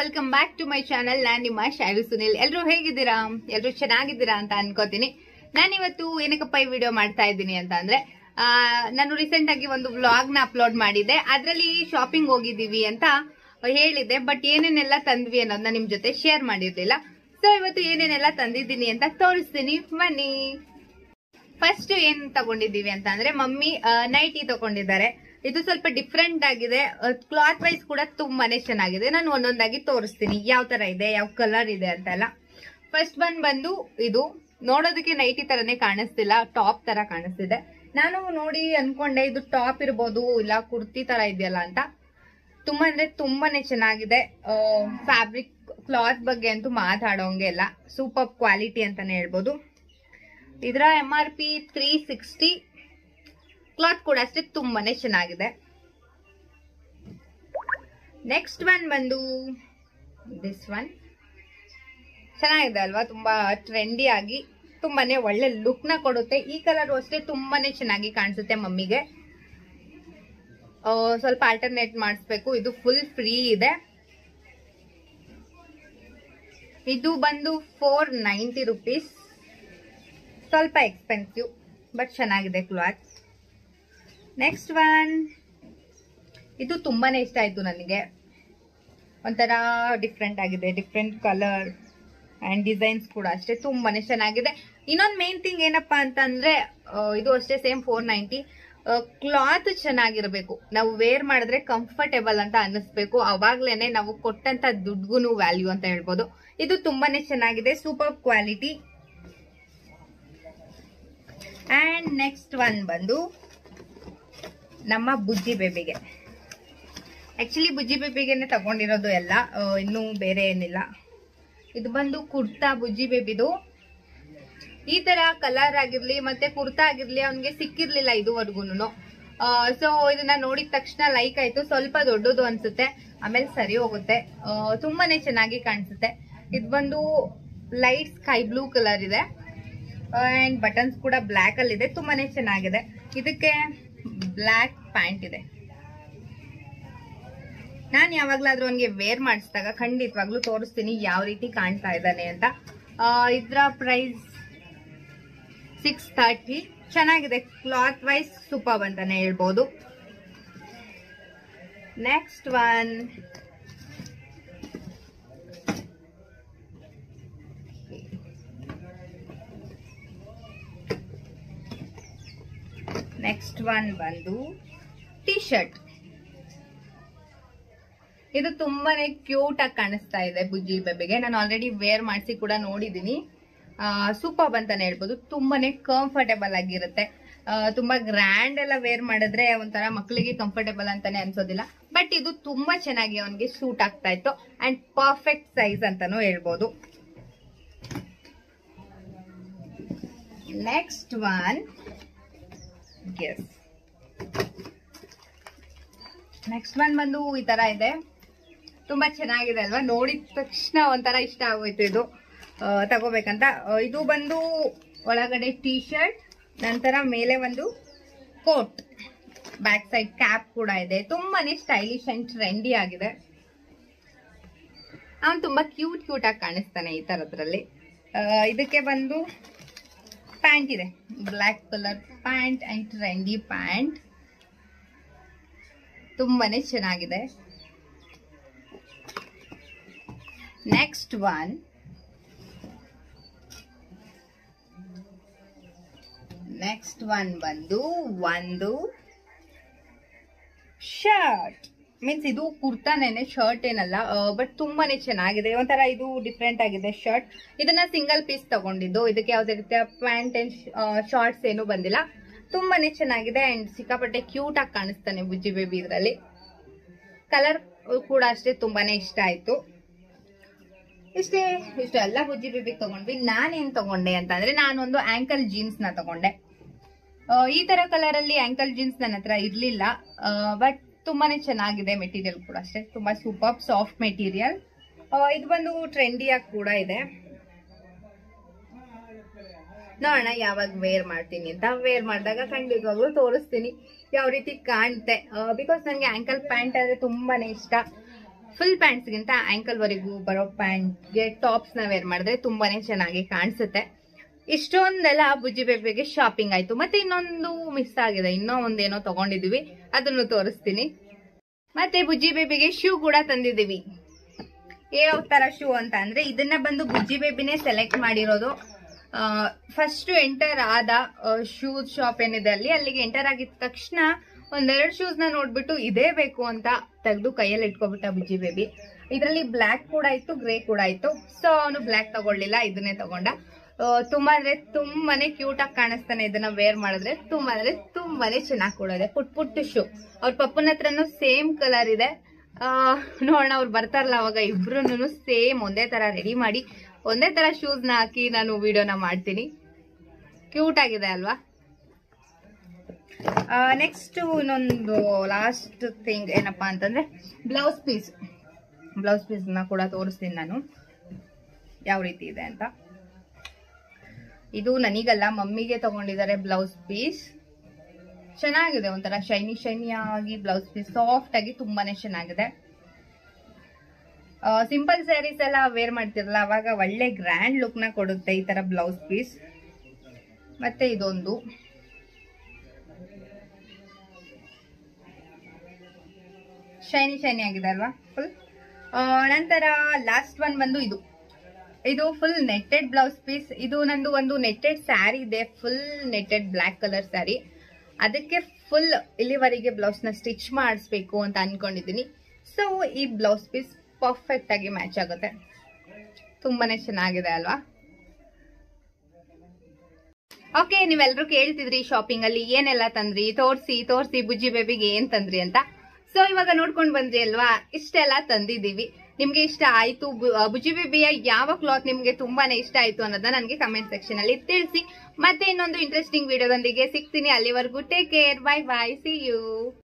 welcome back to my channel ನಾನ್ ನಿಮ್ಮ ಶೈಲು ಸುನಿಲ್ ಎಲ್ರು ಹೇಗಿದ್ದೀರಾ ಎಲ್ರು ಚೆನ್ನಾಗಿದ್ದೀರಾ ಅಂತ ಅನ್ಕೋತೀನಿ ನಾನಿವತ್ತು ಏನಕ್ಕಪ್ಪ ಈ ವಿಡಿಯೋ ಮಾಡ್ತಾ ಇದ್ದೀನಿ ಅಂತ ಅಂದ್ರೆ ಆ, ನಾನು ರೀಸೆಂಟ್ ಆಗಿ ಒಂದು ವ್ಲಾಗ್ ನ ಅಪ್ಲೋಡ್ ಮಾಡಿದ್ದೆ ಅದ್ರಲ್ಲಿ ಶಾಪಿಂಗ್ ಹೋಗಿದೀವಿ ಅಂತ ಹೇಳಿದ್ದೆ ಬಟ್ ಏನೇನೆಲ್ಲ ತಂದ್ವಿ ಅನ್ನೋದನ್ನ ನಿಮ್ ಜೊತೆ ಶೇರ್ ಮಾಡಿರ್ಲಿಲ್ಲ ಸೊ ಇವತ್ತು ಏನೇನೆಲ್ಲ ತಂದಿದ್ದೀನಿ ಅಂತ ತೋರಿಸ್ತೀನಿ ಬನ್ನಿ ಫಸ್ಟ್ ಏನ್ ತಗೊಂಡಿದೀವಿ ಅಂತ ಅಂದ್ರೆ ಮಮ್ಮಿ ನೈಟಿ ತಗೊಂಡಿದ್ದಾರೆ ಇದು ಸ್ವಲ್ಪ ಡಿಫ್ರೆಂಟ್ ಆಗಿದೆ ಕ್ಲಾತ್ ವೈಸ್ ಕೂಡ ತುಂಬಾನೇ ಚೆನ್ನಾಗಿದೆ ನಾನು ಒಂದೊಂದಾಗಿ ತೋರಿಸ್ತೀನಿ ಯಾವ ತರ ಇದೆ ಯಾವ ಕಲರ್ ಇದೆ ಅಂತೆಲ್ಲ ಫಸ್ಟ್ ಬಂದ್ ಬಂದು ಇದು ನೋಡೋದಕ್ಕೆ ನೈಟಿ ತರನೇ ಕಾಣಿಸ್ತಿಲ್ಲ ಟಾಪ್ ತರ ಕಾಣಿಸ್ತಿದೆ ನಾನು ನೋಡಿ ಅನ್ಕೊಂಡೆ ಇದು ಟಾಪ್ ಇರ್ಬೋದು ಇಲ್ಲ ಕುರ್ತಿ ತರ ಇದೆಯಲ್ಲ ಅಂತ ತುಂಬಾ ಅಂದ್ರೆ ತುಂಬಾನೇ ಚೆನ್ನಾಗಿದೆ ಫ್ಯಾಬ್ರಿಕ್ ಕ್ಲಾತ್ ಬಗ್ಗೆ ಅಂತೂ ಮಾತಾಡೋಂಗೆ ಇಲ್ಲ ಸೂಪರ್ ಕ್ವಾಲಿಟಿ ಅಂತಾನೆ ಹೇಳ್ಬೋದು ಇದರ M R P three sixty cloth ಕೂಡ ಅಷ್ಟೇ ತುಂಬಾನೇ ಚೆನ್ನಾಗಿದೆ ನೆಕ್ಸ್ಟ್ ಒನ್ ಬಂದು ದಿಸ್ ಒನ್ ಚೆನ್ನಾಗಿದೆ ಅಲ್ವಾ ತುಂಬಾ ಟ್ರೆಂಡಿ ಆಗಿ ತುಂಬಾನೇ ಒಳ್ಳೆ ಲುಕ್ ನ ಕೊಡುತ್ತೆ ಈ ಕಲರ್ ಅಷ್ಟೇ ತುಂಬಾನೇ ಚೆನ್ನಾಗಿ ಕಾಣಿಸುತ್ತೆ ಮಮ್ಮಿಗೆ ಆ, ಸ್ವಲ್ಪ ಆಲ್ಟರ್ನೇಟ್ ಮಾಡಿಸ್ಬೇಕು ಇದು ಫುಲ್ ಫ್ರೀ ಇದೆ ಇದು ಬಂದು ಫೋರ್ ನೈಂಟಿ ರುಪೀಸ್ ಸ್ವಲ್ಪ ಎಕ್ಸ್ಪೆನ್ಸಿವ್ ಬಟ್ ಚೆನ್ನಾಗಿದೆ ಕ್ಲಾತ್ ನೆಕ್ಸ್ಟ್ ಒನ್ ಇದು ತುಂಬಾನೇ ಇಷ್ಟ ಆಯ್ತು ನನಗೆ ಒಂಥರ ಡಿಫ್ರೆಂಟ್ ಆಗಿದೆ ಡಿಫ್ರೆಂಟ್ ಕಲರ್ ಅಂಡ್ ಡಿಸೈನ್ಸ್ ಕೂಡ ಅಷ್ಟೇ ತುಂಬಾನೇ ಚೆನ್ನಾಗಿದೆ ಇನ್ನೊಂದು ಮೇನ್ ಥಿಂಗ್ ಏನಪ್ಪಾ ಅಂತಂದ್ರೆ ಆ, ಇದು ಅಷ್ಟೇ ಸೇಮ್ ಫೋರ್ ನೈಂಟಿ ಕ್ಲಾತ್ ಚೆನ್ನಾಗಿರ್ಬೇಕು ನಾವು ವೇರ್ ಮಾಡಿದ್ರೆ ಕಂಫರ್ಟೇಬಲ್ ಅಂತ ಅನ್ನಿಸ್ಬೇಕು ಅವಾಗ್ಲೇನೆ ನಾವು ಕೊಟ್ಟಂತ ದುಡ್ಗುನು ವ್ಯಾಲ್ಯೂ ಅಂತ ಹೇಳ್ಬೋದು ಇದು ತುಂಬಾನೇ ಚೆನ್ನಾಗಿದೆ super quality and next one ಬಂದು ನಮ್ಮ ಬುಜ್ಜಿ ಬೇಬಿಗೆ ಆಕ್ಚುಲಿ ಬುಜ್ಜಿ ಬೇಬಿಗೆನೆ ತಗೊಂಡಿರೋದು ಎಲ್ಲ ಆ, ಇನ್ನೂ ಬೇರೆ ಏನಿಲ್ಲ ಇದು ಬಂದು ಕುರ್ತಾ ಬುಜ್ಜಿ ಬೇಬಿದು ಈ ತರ ಕಲರ್ ಆಗಿರ್ಲಿ ಮತ್ತೆ ಕುರ್ತಾ ಆಗಿರ್ಲಿ ಅವ್ನಿಗೆ ಸಿಕ್ಕಿರ್ಲಿಲ್ಲ ಇದುವರೆಗೂನು ಸೊ ಇದನ್ನ ನೋಡಿದ ತಕ್ಷಣ ಲೈಕ್ ಆಯ್ತು ಸ್ವಲ್ಪ ದೊಡ್ಡದು ಅನ್ಸುತ್ತೆ ಆಮೇಲೆ ಸರಿ ಹೋಗುತ್ತೆ ಆ, ತುಂಬಾನೇ ಚೆನ್ನಾಗಿ ಕಾಣಿಸುತ್ತೆ ಇದು ಬಂದು ಲೈಟ್ ಸ್ಕೈ ಬ್ಲೂ ಕಲರ್ ಇದೆ ಅಂಡ್ ಬಟನ್ಸ್ ಕೂಡ ಬ್ಲ್ಯಾಕ್ ಅಲ್ಲಿ ಇದೆ ತುಂಬಾನೇ ಚೆನ್ನಾಗಿದೆ ಇದಕ್ಕೆ ಬ್ಲ್ಯಾಕ್ ಪ್ಯಾಂಟ್ ಇದೆ ನಾನು ಯಾವಾಗ್ಲಾದ್ರೂ ಅವನಿಗೆ ವೇರ್ ಮಾಡಿಸಿದಾಗ ಖಂಡಿತವಾಗ್ಲೂ ತೋರಿಸ್ತೀನಿ ಯಾವ ರೀತಿ ಕಾಣ್ತಾ ಇದ್ದಾನೆ ಅಂತ ಆ, ಇದ್ರ ಪ್ರೈಸ್ ಸಿಕ್ಸ್ ತರ್ಟಿ ಚೆನ್ನಾಗಿದೆ ಕ್ಲಾತ್ ವೈಸ್ ಸೂಪರ್ ಅಂತಾನೆ ಹೇಳ್ಬೋದು ನೆಕ್ಸ್ಟ್ ಒನ್ ನೆಕ್ಸ್ಟ್ ಒನ್ ಬಂದು ಟಿ ಶರ್ಟ್ ಇದು ತುಂಬಾನೇ ಕ್ಯೂಟ್ ಆಗಿ ಕಾಣಿಸ್ತಾ ಇದೆ ಬುಜ್ಜಿ ಬೆಬ್ಬಿಗೆ ನಾನು ಆಲ್ರೆಡಿ ವೇರ್ ಮಾಡಿಸಿ ಕೂಡ ನೋಡಿದೀನಿ ಸೂಪರ್ ಅಂತಾನೆ ಹೇಳ್ಬೋದು ತುಂಬಾನೇ ಕಂಫರ್ಟೇಬಲ್ ಆಗಿರುತ್ತೆ ಆ, ತುಂಬಾ ಗ್ರ್ಯಾಂಡ್ ಎಲ್ಲ ವೇರ್ ಮಾಡಿದ್ರೆ ಒಂಥರ ಮಕ್ಕಳಿಗೆ ಕಂಫರ್ಟೇಬಲ್ ಅಂತಾನೆ ಅನ್ಸೋದಿಲ್ಲ ಬಟ್ ಇದು ತುಂಬಾ ಚೆನ್ನಾಗಿ ಅವನಿಗೆ ಸೂಟ್ ಆಗ್ತಾ ಇತ್ತು ಅಂಡ್ ಪರ್ಫೆಕ್ಟ್ ಸೈಜ್ ಅಂತಾನೂ ಹೇಳ್ಬೋದು next one guess next one ಬಂದು ಈ ತರ ಇದೆ ತುಂಬಾ ಚೆನ್ನಾಗಿದೆ ಅಲ್ವಾ ನೋಡಿದ ತಕ್ಷಣ ಒಂಥರ ಇಷ್ಟ ಆಗೋಯ್ತು ಇದು ಆ, ತಗೋಬೇಕಂತ ಆ, ಇದು ಬಂದು ಒಳಗಡೆ ಟಿ ಶರ್ಟ್ ನಂತರ ಮೇಲೆ ಒಂದು ಕೋಟ್ ಬ್ಯಾಕ್ ಸೈಡ್ ಕ್ಯಾಪ್ ಕೂಡ ಇದೆ ತುಂಬಾನೇ ಸ್ಟೈಲಿಶ್ ಅಂಡ್ ಟ್ರೆಂಡಿ ಆಗಿದೆ ಅವನು ತುಂಬಾ ಕ್ಯೂಟ್ ಕ್ಯೂಟ್ ಆಗಿ ಕಾಣಿಸ್ತಾನೆ ಈ ತರದ್ರಲ್ಲಿ ಆ, ಇದಕ್ಕೆ ಬಂದು ಪ್ಯಾಂಟ್ ಇದೆ black colour pant and trendy pant ತುಂಬಾನೇ ಚೆನ್ನಾಗಿದೆ ನೆಕ್ಸ್ಟ್ ಒನ್ ನೆಕ್ಸ್ಟ್ ಒನ್ ಬಂದು ಒಂದು ಶರ್ಟ್ ಮೀನ್ಸ್ ಇದು ಕುರ್ತಾನೇನೆ ಶರ್ಟ್ ಏನಲ್ಲ ಬಟ್ ತುಂಬಾನೇ ಚೆನ್ನಾಗಿದೆ ಒಂಥರ ಇದು ಡಿಫ್ರೆಂಟ್ ಆಗಿದೆ ಶರ್ಟ್ ಇದನ್ನ ಸಿಂಗಲ್ ಪೀಸ್ ತಗೊಂಡಿದ್ದು ಇದಕ್ಕೆ ಯಾವುದೇ ರೀತಿಯ ಪ್ಯಾಂಟ್ ಅಂಡ್ ಶಾರ್ಟ್ಸ್ ಏನು ಬಂದಿಲ್ಲ ತುಂಬಾನೇ ಚೆನ್ನಾಗಿದೆ ಅಂಡ್ ಸಿಕ್ಕಾಪಟ್ಟೆ ಕ್ಯೂಟ್ ಆಗಿ ಕಾಣಿಸ್ತಾನೆ ಬುಜ್ಜಿ ಬೇಬಿ ಇದರಲ್ಲಿ ಕಲರ್ ಕೂಡ ಅಷ್ಟೇ ತುಂಬಾನೇ ಇಷ್ಟ ಆಯ್ತು ಇಷ್ಟೇ ಇಷ್ಟು ಎಲ್ಲ ಬುಜ್ಜಿ ಬೇಬಿ ತಗೊಂಡ್ವಿ ನಾನೇನ್ ತಗೊಂಡೆ ಅಂತಂದ್ರೆ ನಾನೊಂದು ಆಂಕಲ್ ಜೀನ್ಸ್ ನ ತಗೊಂಡೆ ಆ, ಈ ತರ ಕಲರ್ ಅಲ್ಲಿ ಆಂಕಲ್ ಜೀನ್ಸ್ ನನ್ನ ಹತ್ರ ಇರ್ಲಿಲ್ಲ ಬಟ್ ತುಂಬಾನೇ ಚೆನ್ನಾಗಿದೆ ಮೆಟೀರಿಯಲ್ ಕೂಡ ಅಷ್ಟೇ ತುಂಬಾ ಸೂಪರ್ ಸಾಫ್ಟ್ ಮೆಟೀರಿಯಲ್ ಇದು ಬಂದು ಟ್ರೆಂಡಿಯಾಗಿ ಕೂಡ ಇದೆ ನೋಡೋಣ ಯಾವಾಗ ವೇರ್ ಮಾಡ್ತೀನಿ ಅಂತ ವೇರ್ ಮಾಡಿದಾಗ ಖಂಡಿತವಾಗ್ಲೂ ತೋರಿಸ್ತೀನಿ ಯಾವ ರೀತಿ ಕಾಣುತ್ತೆ ಬಿಕಾಸ್ ನನಗೆ ಆಂಕಲ್ ಪ್ಯಾಂಟ್ ಅಂದ್ರೆ ತುಂಬಾನೇ ಇಷ್ಟ ಫುಲ್ ಪ್ಯಾಂಟ್ಸ್ಗಿಂತ ಆಂಕಲ್ ವರೆಗೂ ಬರೋ ಪ್ಯಾಂಟ್ಗೆ ಟಾಪ್ಸ್ ನ ವೇರ್ ಮಾಡಿದ್ರೆ ತುಂಬಾನೇ ಚೆನ್ನಾಗಿ ಕಾಣಿಸುತ್ತೆ ಇಷ್ಟೊಂದೆಲ್ಲ ಬುಜ್ಜಿ ಬೇಬಿಗೆ ಶಾಪಿಂಗ್ ಆಯ್ತು ಮತ್ತೆ ಇನ್ನೊಂದು ಮಿಸ್ ಆಗಿದೆ ಇನ್ನೂ ಒಂದೇನೋ ತಗೊಂಡಿದೀವಿ ಅದನ್ನು ತೋರಿಸ್ತೀನಿ ಮತ್ತೆ ಬುಜ್ಜಿ ಬೇಬಿಗೆ ಶೂ ಕೂಡ ತಂದಿದೀವಿ ಯಾವ ತರ ಶೂ ಅಂತ ಅಂದ್ರೆ ಇದನ್ನ ಬಂದು ಬುಜ್ಜಿ ಬೇಬಿನೇ ಸೆಲೆಕ್ಟ್ ಮಾಡಿರೋದು ಫಸ್ಟ್ ಎಂಟರ್ ಆದ ಶೂಸ್ ಶಾಪ್ ಏನಿದೆ ಅಲ್ಲಿ ಅಲ್ಲಿಗೆ ಎಂಟರ್ ಆಗಿದ ತಕ್ಷಣ ಒಂದೆರಡು ಶೂಸ್ ನ ನೋಡ್ಬಿಟ್ಟು ಇದೇ ಬೇಕು ಅಂತ ತೆಗೆದು ಕೈಯಲ್ಲಿ ಇಟ್ಕೊಬಿಟ್ಟ ಬುಜ್ಜಿ ಬೇಬಿ ಇದರಲ್ಲಿ ಬ್ಲ್ಯಾಕ್ ಕೂಡ ಇತ್ತು ಗ್ರೇ ಕೂಡ ಇತ್ತು ಸೊ ಅವನು ಬ್ಲ್ಯಾಕ್ ತಗೊಳ್ಳಿಲ್ಲ ಇದನ್ನೇ ತಗೊಂಡ ಆ, ತುಂಬಾ ಅಂದ್ರೆ ತುಂಬಾನೇ ಕ್ಯೂಟ್ ಆಗಿ ಕಾಣಿಸ್ತಾನೆ ಇದನ್ನ ವೇರ್ ಮಾಡಿದ್ರೆ ತುಂಬಾ ಅಂದ್ರೆ ತುಂಬಾನೇ ಚೆನ್ನಾಗಿ ಕೂಡ ಇದೆ ಪುಟ್ ಪುಟ್ಟು ಶೂ ಅವ್ರ ಪಪ್ಪನ ಹತ್ರನು ಸೇಮ್ ಕಲರ್ ಇದೆ ಆ, ನೋಡೋಣ ಅವ್ರು ಬರ್ತಾರಲ್ಲ ಅವಾಗ ಇಬ್ರು ಸೇಮ್ ಒಂದೇ ತರ ರೆಡಿ ಮಾಡಿ ಒಂದೇ ತರ ಶೂಸ್ ನ ಹಾಕಿ ನಾನು ವಿಡಿಯೋನ ಮಾಡ್ತೀನಿ ಕ್ಯೂಟ್ ಆಗಿದೆ ಅಲ್ವಾ ನೆಕ್ಸ್ಟ್ ಇನ್ನೊಂದು ಲಾಸ್ಟ್ ಥಿಂಗ್ ಏನಪ್ಪಾ ಅಂತಂದ್ರೆ ಬ್ಲೌಸ್ ಪೀಸ್ ಬ್ಲೌಸ್ ಪೀಸ್ ನ ಕೂಡ ತೋರಿಸ್ತೀನಿ ನಾನು ಯಾವ ರೀತಿ ಇದೆ ಅಂತ ಇದು ನನಗಲ್ಲ ಮಮ್ಮಿಗೆ ತಗೊಂಡಿದ್ದಾರೆ ಬ್ಲೌಸ್ ಪೀಸ್ ಚೆನ್ನಾಗಿದೆ ಒಂಥರ ಶೈನಿ ಶೈನಿ ಆಗಿ ಬ್ಲೌಸ್ ಪೀಸ್ ಸಾಫ್ಟ್ ಆಗಿ ತುಂಬಾನೇ ಚೆನ್ನಾಗಿದೆ ಸಿಂಪಲ್ ಸ್ಯಾರೀಸ್ ಎಲ್ಲ ವೇರ್ ಮಾಡ್ತಿರಲ್ಲ ಅವಾಗ ಒಳ್ಳೆ ಗ್ರ್ಯಾಂಡ್ ಲುಕ್ ನ ಕೊಡುತ್ತೆ ಈ ತರ ಬ್ಲೌಸ್ ಪೀಸ್ ಮತ್ತೆ ಇದೊಂದು ಶೈನಿ ಶೈನಿ ಆಗಿದೆ ಅಲ್ವಾ ಫುಲ್ ನಂತರ ಲಾಸ್ಟ್ ಒನ್ ಬಂದು ಇದು ಇದು ಫುಲ್ ನೆಟ್ಟೆಡ್ ಬ್ಲೌಸ್ ಪೀಸ್ ಇದು ನಂದು ಒಂದು ನೆಟ್ಟೆಡ್ ಸ್ಯಾರಿ ಇದೆ full netted black colour sari ಅದಕ್ಕೆ ಫುಲ್ ಇಲ್ಲಿವರೆಗೆ ಬ್ಲೌಸ್ ನ ಸ್ಟಿಚ್ ಮಾಡಿಸ್ಬೇಕು ಅಂತ ಅನ್ಕೊಂಡಿದ್ದೀನಿ ಸೊ ಈ ಬ್ಲೌಸ್ ಪೀಸ್ ಪರ್ಫೆಕ್ಟ್ ಆಗಿ ಮ್ಯಾಚ್ ಆಗುತ್ತೆ ತುಂಬಾನೇ ಚೆನ್ನಾಗಿದೆ ಅಲ್ವಾ ಓಕೆ ನೀವೆಲ್ಲರೂ ಕೇಳ್ತಿದ್ರಿ ಶಾಪಿಂಗ್ ಅಲ್ಲಿ ಏನೆಲ್ಲ ತಂದ್ರಿ ತೋರ್ಸಿ ತೋರ್ಸಿ ಬುಜ್ಜಿ ಬೇಬಿಗೆ ಏನ್ ತಂದ್ರಿ ಅಂತ ಸೊ ಇವಾಗ ನೋಡ್ಕೊಂಡ್ ಬಂದ್ರಿ ಅಲ್ವಾ ಇಷ್ಟೆಲ್ಲ ತಂದಿದೀವಿ ನಿಮ್ಗೆ ಇಷ್ಟ ಆಯ್ತು ಬು- ಆ, ಬುಜ್ಜಿ ಬೇಬಿಯ ಯಾವ ಕ್ಲಾತ್ ನಿಮ್ಗೆ ತುಂಬಾನೇ ಇಷ್ಟ ಆಯ್ತು ಅನ್ನೋದನ್ನ ನನಗೆ ಕಮೆಂಟ್ ಸೆಕ್ಷನ್ ಅಲ್ಲಿ ತಿಳಿಸಿ ಮತ್ತೆ ಇನ್ನೊಂದು ಇಂಟ್ರೆಸ್ಟಿಂಗ್ ವಿಡಿಯೋದೊಂದಿಗೆ ಸಿಗ್ತೀನಿ ಅಲ್ಲಿವರೆಗೂ take care bye bye see you